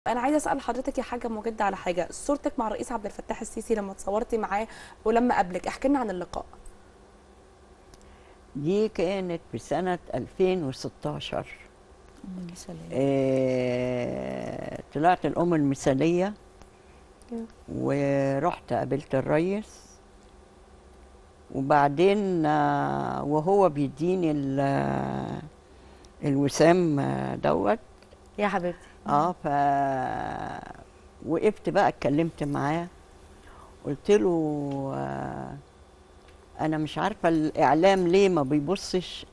انا عايزه اسال حضرتك يا حاجه مجده على حاجه صورتك مع الرئيس عبد الفتاح السيسي لما اتصورتي معاه ولما قابلك احكي لنا عن اللقاء دي كانت في سنة 2016 أم المثالية آه، طلعت الأم المثالية مم. ورحت قابلت الريس وبعدين آه، وهو بيديني ال- آه، الوسام آه، دوت يا حبيبتي اه ف وقفت بقى اتكلمت معاه قلت له آه، انا مش عارفه الاعلام ليه ما بيبصش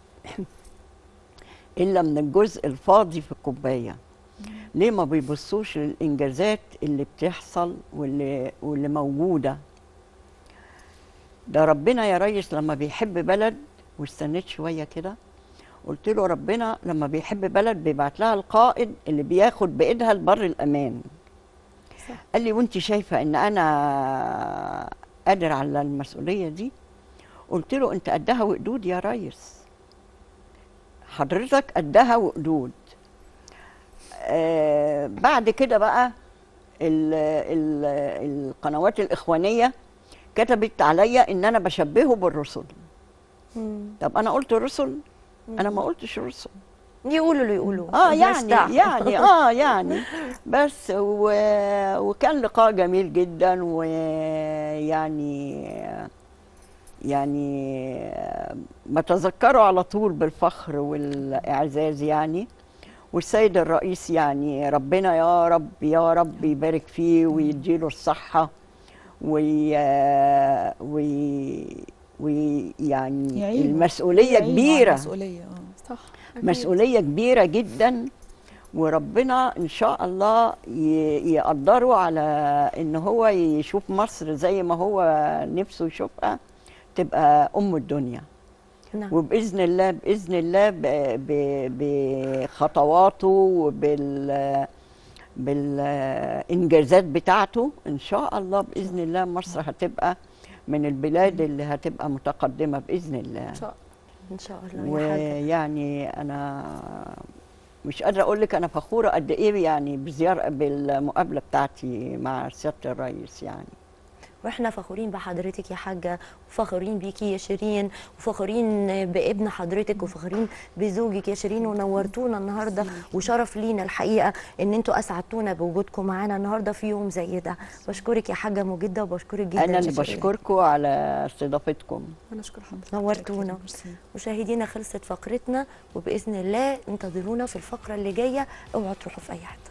الا من الجزء الفاضي في الكوبايه ليه ما بيبصوش للانجازات اللي بتحصل واللي واللي موجوده ده ربنا يا ريس لما بيحب بلد واستنيت شويه كده قلت له ربنا لما بيحب بلد بيبعت لها القائد اللي بياخد بايدها لبر الامان صح. قال لي وانت شايفه ان انا قادر على المسؤوليه دي قلت له انت قدها وقدود يا ريس حضرتك قدها وقدود آه بعد كده بقى ال ال القنوات الاخوانيه كتبت عليا ان انا بشبهه بالرسل طب انا قلت رسل انا ما قلتش رسل يقولوا اللي يقولوا اه ملناش يعني دعوة. يعني اه يعني بس و... وكان لقاء جميل جدا ويعني يعني بتذكره على طول بالفخر والاعزاز يعني والسيد الرئيس يعني ربنا يا رب يا رب يبارك فيه ويديله الصحة وي وي ويعني يعينه. المسؤولية يعينه على كبيرة المسؤولية اه صح أكيد. مسؤولية كبيرة جدا وربنا إن شاء الله ي- يقدره على إن هو يشوف مصر زي ما هو نفسه يشوفها تبقى أم الدنيا نعم وبإذن الله بإذن الله ب- ب- بخطواته وبال بالإنجازات بتاعته إن شاء الله بإذن الله مصر هتبقى من البلاد اللي هتبقى متقدمة بإذن الله ان شاء ان شاء الله يا حاجة ويعني انا مش قادره اقول لك انا فخوره قد ايه يعني بزياره بالمقابله بتاعتي مع سياده الرئيس يعني واحنا فخورين بحضرتك يا حاجه وفخورين بيكي يا شيرين وفخورين بابن حضرتك وفخورين بزوجك يا شيرين ونورتونا النهارده وشرف لينا الحقيقه ان انتوا اسعدتونا بوجودكم معانا النهارده في يوم زي ده بشكرك يا حاجه مجده وبشكرك جدا انا يا اللي شيرين. بشكركم على استضافتكم انا اشكر حضرتك نورتونا ميرسي. مشاهدينا خلصت فقرتنا وباذن الله انتظرونا في الفقره اللي جايه اوعوا تروحوا في اي حته